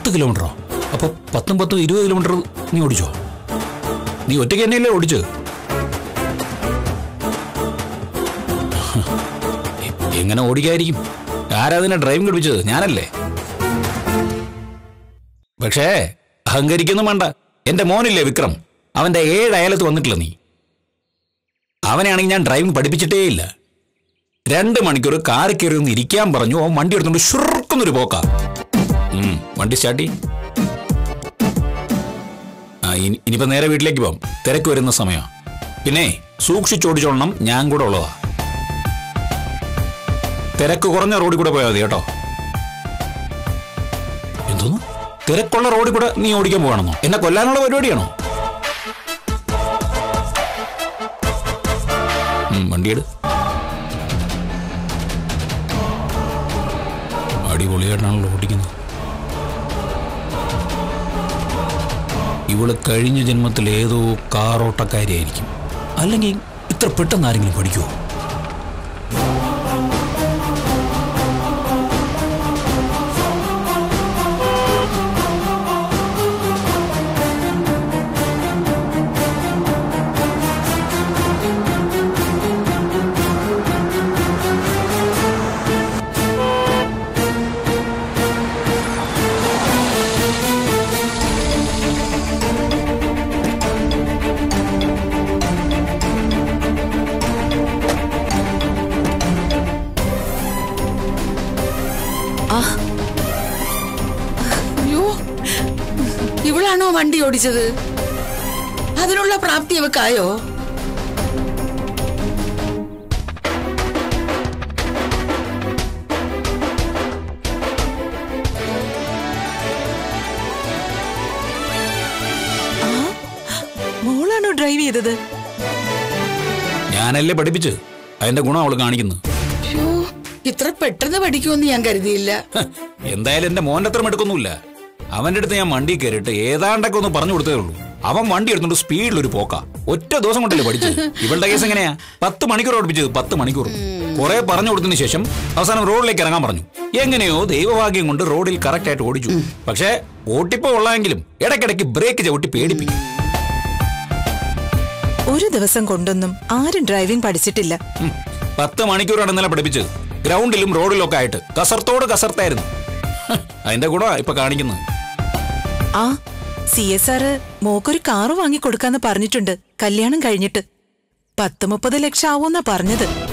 പത്ത് കിലോമീറ്ററോ അപ്പൊ പത്തും പത്തും ഇരുപത് കിലോമീറ്റർ നീ ഓടിച്ചോ നീ ഒറ്റയ്ക്ക് തന്നെയല്ലേ ഓടിച്ചത് എ- എങ്ങനെ ഓടിക്കായിരിക്കും ആരാ അതിനെ ഡ്രൈവിംഗ് പഠിപ്പിച്ചത് ഞാനല്ലേ പക്ഷേ അഹങ്കരിക്കൊന്നും വേണ്ട എന്റെ മോനില്ലേ വിക്രം അവന്റെ ഏഴ് അയലത്ത് വന്നിട്ടില്ല നീ അവനെയാണെങ്കിൽ ഞാൻ ഡ്രൈവിംഗ് പഠിപ്പിച്ചിട്ടേ ഇല്ല രണ്ട് മണിക്കൂർ കാറി കയറി ഒന്ന് ഇരിക്കാൻ പറഞ്ഞു അവൻ വണ്ടി എടുത്തോണ്ട് ഷുറുക്കുന്നൊരു പോക്കാ ഉം, വണ്ടി സ്റ്റാർട്ട് ചെയ്യ്. ആ ഇനി- ഇനിയിപ്പോ നേരെ വീട്ടിലേക്ക് പോവാം തിരക്ക് വരുന്ന സമയം പിന്നെ സൂക്ഷിച്ചോടിച്ചോളണം ഞാൻ കൂടെ ഉള്ളതാ തിരക്ക് കുറഞ്ഞ റോഡിൽ കൂടെ പോയാൽ മതി കേട്ടോ എന്തോന്നു തിരക്കുള്ള റോഡിൽ കൂടെ നീ ഓടിക്കാൻ പോകണമെന്നോ എന്നെ കൊല്ലാനുള്ള പരിപാടിയാണോ ഉം, വണ്ടിയെടു അടിപൊളിയായിട്ടാണല്ലോ ഓടിക്കുന്നത് ഇവള് കഴിഞ്ഞ ജന്മത്തിൽ ഏതോ കാറോട്ടക്കാരിയായിരിക്കും അല്ലെങ്കിൽ ഇത്ര പെട്ടെന്ന് ആരെങ്കിലും പഠിക്കുമോ അയ്യോ ഇവളാണോ വണ്ടി ഓടിച്ചത് അതിനുള്ള പ്രാപ്തി ഇവക്കായോ മോളാണോ ഡ്രൈവ് ചെയ്തത് ഞാനല്ലേ പഠിപ്പിച്ച് അതിന്റെ ഗുണം അവള് കാണിക്കുന്നു അയ്യോ ഇത്ര പെട്ടെന്ന് പഠിക്കുമെന്ന് ഞാൻ കരുതിയില്ല ഹ്, എന്തായാലും എന്റെ മോന്റെ അത്ര എടുക്കൊന്നുമില്ല അവന്റെ അടുത്ത് ഞാൻ വണ്ടി കയറിയിട്ട് ഏതാണ്ടൊക്കെ ഒന്ന് പറഞ്ഞു കൊടുത്തേ ഉള്ളൂ അവൻ വണ്ടി എടുത്തോണ്ട് സ്പീഡിൽ ഒരു പോക്ക ഒറ്റ ദിവസം കൊണ്ടല്ലേ പഠിച്ചത് ഇവളുടെ കേസ് എങ്ങനെയാ പത്ത് മണിക്കൂർ ഓടിപ്പിച്ചത് പത്ത് മണിക്കൂർ കുറെ പറഞ്ഞു കൊടുത്തതിന് ശേഷം അവസാനം റോഡിലേക്ക് ഇറങ്ങാൻ പറഞ്ഞു എങ്ങനെയോ ദൈവഭാഗ്യം കൊണ്ട് റോഡിൽ കറക്റ്റ് ആയിട്ട് ഓടിച്ചു പക്ഷേ ഓട്ടിപ്പോ ഉള്ളതെങ്കിലും ഇടയ്ക്കിടയ്ക്ക് ബ്രേക്ക് ചവിട്ടി പേടിപ്പിക്കും ഒരു ദിവസം കൊണ്ടൊന്നും ആരും ഡ്രൈവിംഗ് പഠിച്ചിട്ടില്ല ഉം. പത്ത് മണിക്കൂറാണ് ഇന്നലെ പഠിപ്പിച്ചത് ഗ്രൗണ്ടിലും റോഡിലും ഒക്കെ ആയിട്ട് കസർത്തോട് കസർത്തായിരുന്നു ഹ്, അതിന്റെ കൂടെ ഇപ്പൊ കാണിക്കുന്നത് ആ സി എസ് ആറ് മോക്കൊരു കാറ് വാങ്ങിക്കൊടുക്കാന്ന് പറഞ്ഞിട്ടുണ്ട് കല്യാണം കഴിഞ്ഞിട്ട് പത്ത് മുപ്പത് ലക്ഷം ആവുമെന്നാ പറഞ്ഞത്